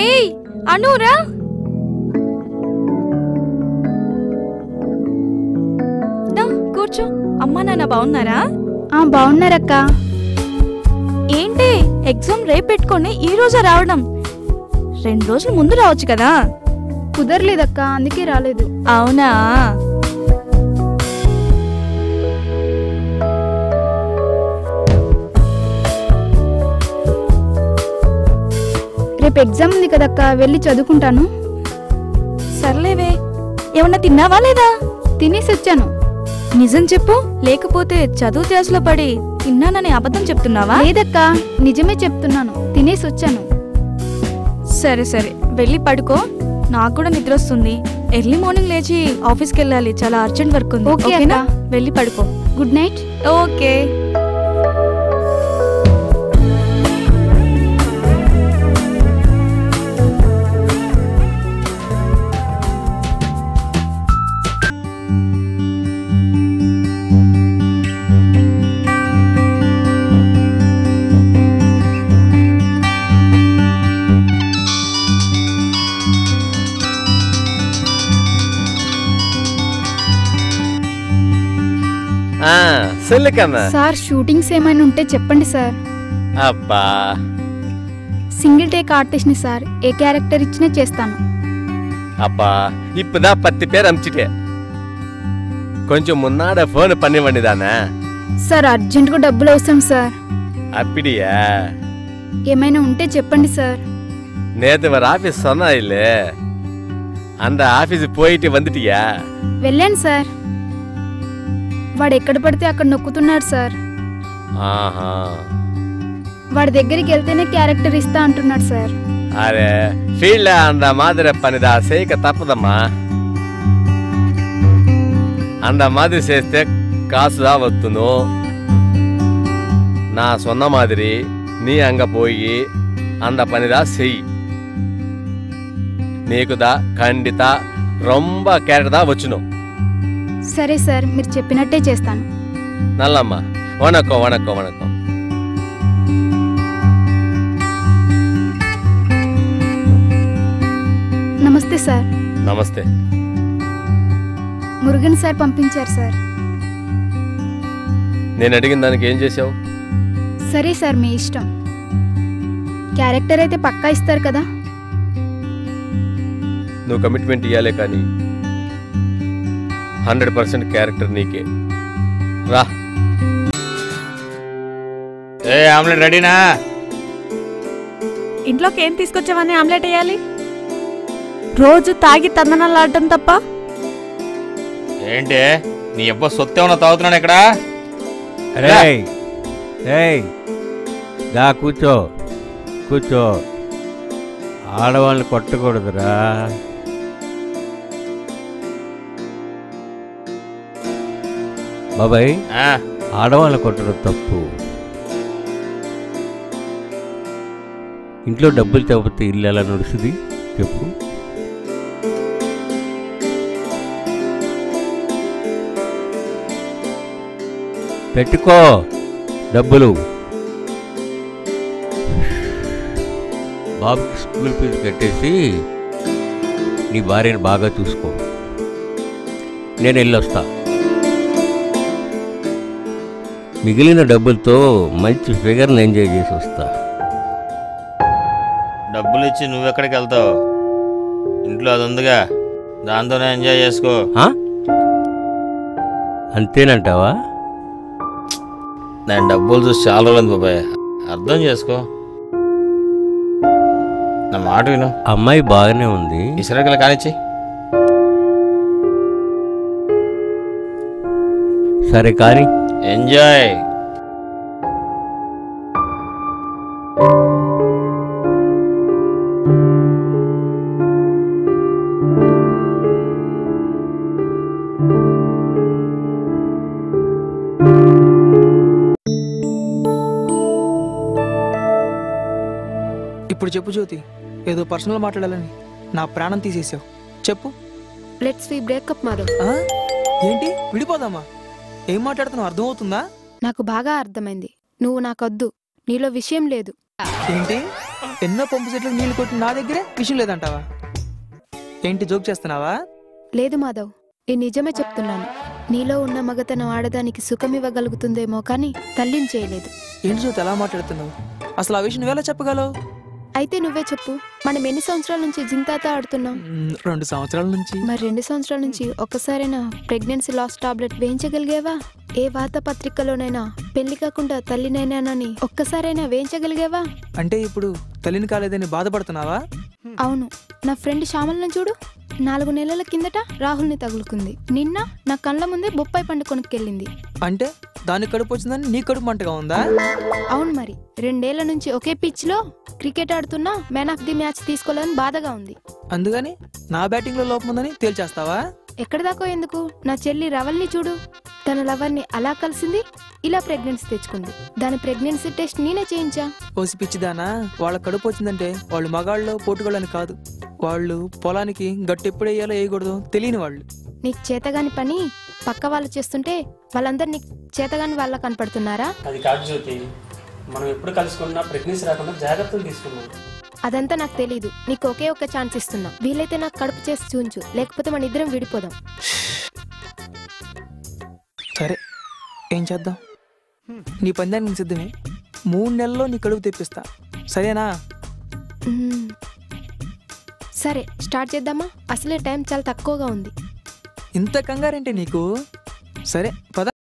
ఏయ్ అనురా దా, కూర్చో అమ్మా నాన్న బాగున్నారా ఆ బాగున్నారక్క ఏంటి ఎగ్జామ్ రేపు పెట్టుకొని ఈ రోజే రావడం రెండు రోజులు ముందు రావచ్చు కదా కుదరలేదక్క అందుకే రాలేదు అవునా రేపు ఎగ్జామ్ ఉంది కదక్క వెళ్ళి చదువుకుంటాను సర్లేవే ఏమన్నా తిన్నావా లేదా తినేసి వచ్చాను నిజం చెప్పు లేకపోతే చదువు ధ్యాసలో పడి తిన్నానని అబద్ధం చెప్తున్నావా లేదక్క నిజమే చెప్తున్నాను తినేసి వచ్చాను సరే సరే వెళ్ళి పడుకో నాకు కూడా నిద్ర వస్తుంది ఎర్లీ మార్నింగ్ లేచి ఆఫీస్కి వెళ్ళాలి చాలా అర్జెంట్ వర్క్ ఉంది ఓకే ఓకేనా అక్క. వెళ్ళి పడుకో గుడ్ నైట్ ఓకే ఆ, సెల్లుకమ్మా సార్ షూటింగ్స్ ఏమైనా ఉంటే చెప్పండి సార్ అబ్బా సింగిల్ టేక్ ఆర్టిస్ట్ని సార్ ఏ క్యారెక్టర్ ఇచ్చినా చేస్తాను அப்பா இப்பதான் பத்து பேர் அமிச்சிட்டே கொஞ்சம் முன்னாட போன் பண்ணி வேண்டியதானே సార్ అర్జెంటుగా డబ్బులు అవసరం సార్ அப்படியா ఏమైనా ఉంటే చెప్పండి సార్ நேத்து ஒரு ஆபீஸ் சொன்னா இல்ல அந்த ஆபீஸ் போயிட்டு வந்துட்டியா వెళ్ళాను సార్ వాడు ఎక్కడ పడితే అక్కడ నొక్కుతున్నాడు సార్ ஆஹா వాడి దగ్గరికి వెళ్తేనే క్యారెక్టర్ ఇస్తా అంటున్నాడు సార్ అరే ఫీల్డ్ அந்த மாதிரி పనిదా చేయక తప్పదమ్మా அந்த மாதிரி చేస్తే కాసుదా వస్తును నా సొన్న మాదిరి నీ అంగ పోయి అంద పనిదా చెయ్యి నీకుదా ఖండిత రొంబ క్యారెట్దా వచ్చును సరే సార్ మీరు చెప్పినట్టే చేస్తాను నల్లమ్మ వణకం వణకం వణకం నమస్తే సార్ నమస్తే మురుగన్ సార్ పంపించారు సార్ నేను అడిగిన దానికి ఏం చేసావు సరే సార్ మీ ఇష్టం క్యారెక్టర్ అయితే పక్కా ఇస్తారు కదా నువ్వు కమిట్మెంట్ ఇవ్వాలే కానీ హండ్రెడ్ పర్సెంట్ క్యారెక్టర్ నీకే రా ఏ ఆమ్లెట్ రెడీనా ఇంట్లోకి ఏం తీసుకొచ్చావని ఆమ్లెట్ వేయాలి రోజు తాగి తందనాలాడటం తప్ప ఏంటి నీ అబ్బా సొత్తు ఏమన్నా తాగుతున్నాడు ఇక్కడ రేయ్ రేయ్ దా కూర్చో కూర్చో ఆడవాళ్ళని కొట్టకూడదురా బాబాయ్ ఆ, ఆడవాళ్ళని కొట్టడం తప్పు ఇంట్లో డబ్బులు తప్పితే ఇల్లు ఎలా నడుస్తుంది చెప్పు పెట్టుకో డబ్బులు బాబుకి స్కూల్ ఫీజు కట్టేసి నీ భార్యను బాగా చూసుకో నేను వెళ్ళొస్తా మిగిలిన డబ్బులతో మంచి ఫిగర్ని ఎంజాయ్ చేసి వస్తా డబ్బులు ఇచ్చి నువ్వెక్కడికి వెళ్తావు ఇంట్లో అది ఉందిగా దాంతోనే ఎంజాయ్ చేసుకో ఆ? అంతేనంటావా నేను డబ్బులు చూసి చాలా రోజులు బాబాయ్ అర్థం చేసుకో నా మాట విను అమ్మాయి బాగానే ఉంది ఇసరకలు కానిచ్చి సరే కానీ ఎంజాయ్ ఇప్పుడు చెప్పు జ్యోతి ఏదో పర్సనల్ మాట్లాడాలని నా ప్రాణం తీసేసావు చెప్పు లెట్స్ వి బ్రేకప్ మాధవ్ ఆ? ఏంటి విడిపోదామా ఏం మాట్లాడుతున్నావు అర్థమవుతుందా నాకు బాగా అర్థమైంది నువ్వు నాకొద్దు నీలో విషయం లేదు ఏంటి ఎన్నో పంపు సెట్లకు నీళ్లు కొట్టి నా దగ్గరే విషయం లేదంటావా ఏంటి జోక్ చేస్తున్నావా లేదు మాధవ్ నేను నిజమే చెప్తున్నాను నీలో ఉన్న మగతనం ఆడదానికి సుఖం ఇవ్వగలుగుతుందేమో కానీ తల్లిని చేయలేదు ఏంటి జ్యోతి ఎలా మాట్లాడుతున్నావు అసలు ఆ విషయం నువ్వెలా చెప్పగలవు అయితే నువ్వే చెప్పు మనం ఎన్ని సంవత్సరాల నుంచి జింతాత ఆడుతున్నాం మ్, రెండు సంవత్సరాల నుంచి మరి రెండు సంవత్సరాల నుంచి ఒక్కసారైనా ప్రెగ్నెన్సీ లాస్ టాబ్లెట్ వేయించగలిగేవా ఏ వార్తాపత్రికలోనైనా పెళ్లి కాకుండా తల్లినైనానని ఒక్కసారైనా వేయించగలిగేవా అంటే ఇప్పుడు తల్లిని కాలేదని బాధపడుతున్నావా అవును నా ఫ్రెండ్ శ్యామలను చూడు నాలుగు నెలల కిందట రాహుల్ని తగులుకుంది నిన్న నా కళ్ళ ముందే బొప్పాయి పండు కొనుక్కెళ్ళింది అంటే దానికి కడుపు వచ్చిందని నీ కడుపు మంటగా ఉందా అవును మరి రెండేళ్ల నుంచి ఒకే పిచ్ లో క్రికెట్ ఆడుతున్నా మ్యాన్ ఆఫ్ ది మ్యాచ్ తీసుకోలేదని బాధగా ఉంది అందుకని నా బ్యాటింగ్ లో లోపం ఉందని తేల్చేస్తావా ఎక్కడి దాకో ఎందుకు నా చెల్లి రవల్ని చూడు తన లవర్ని అలా కలిసింది ఇలా ప్రెగ్నెన్సీ తెచ్చుకుంది దాని ప్రెగ్నెన్సీ టెస్ట్ నేనే చేయించా ఓసి పిచ్చిదానా వాళ్ళ కడుపు వచ్చిందంటే వాళ్ళు మగాళ్ళు పోటుగాళ్ళని కాదు వాళ్ళు పొలానికి గట్టు ఎప్పుడు వేయాలో వేయకూడదు తెలియని వాళ్ళు నీకు చేతగాని పని పక్క వాళ్ళు చేస్తుంటే వాళ్ళందరు నీకు చేతగాని వాళ్ళ కనపడుతున్నారా అది కాదు జ్యోతి మనం ఎప్పుడు కలుసుకున్నా ప్రెగ్నెన్సీ రాకుండా జాగ్రత్తలు తీసుకున్నాం అదంతా నాకు తెలీదు నీకు ఒకే ఒక్క ఛాన్స్ ఇస్తున్నా వీలైతే నాకు కడుపు చేసి చూంచు లేకపోతే మన ఇద్దరం విడిపోదాం సరే ఏం చేద్దాం నీ పందానికి నేను సిద్ధమే మూడు నెలల్లో నీ కడుపు తెప్పిస్తా సరేనా మ్మ్. సరే స్టార్ట్ చేద్దామా అసలే టైం చాలా తక్కువగా ఉంది ఇంత కంగారంటే నీకు సరే పద